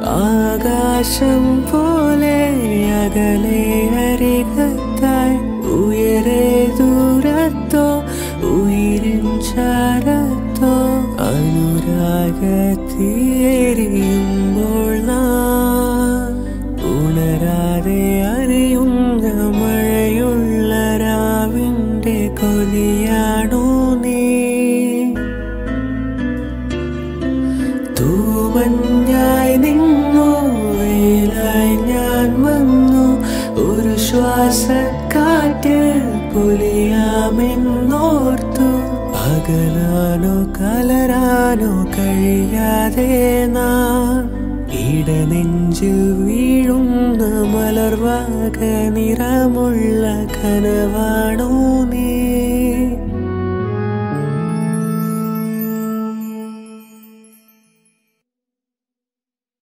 ആകാശം പോലെ അകലെ അരികത്തായി ഉയരെ ദൂരത്തോ ഉയരിൻ ചാരത്തോ അനുരാഗത്തിയെരിയുമ്പോൾ നാം ഉണരാതെ അറിയുന്ന മഴയുള്ള രാവിന്റെ കൊതിയാണോ നീ തൂമഞ്ഞായി നിന്നു വേലായി ഞാൻ വന്നു ഒരു ശ്വാസക്കാറ്റ് പൊലിയാമെന്നോർത്തു അകലാനോ കലരാനോ കഴിയാതെ നാം ഇടനെഞ്ചിൽ വീഴുന്ന മലർവാക നിറമുള്ള കനവാണോ നീ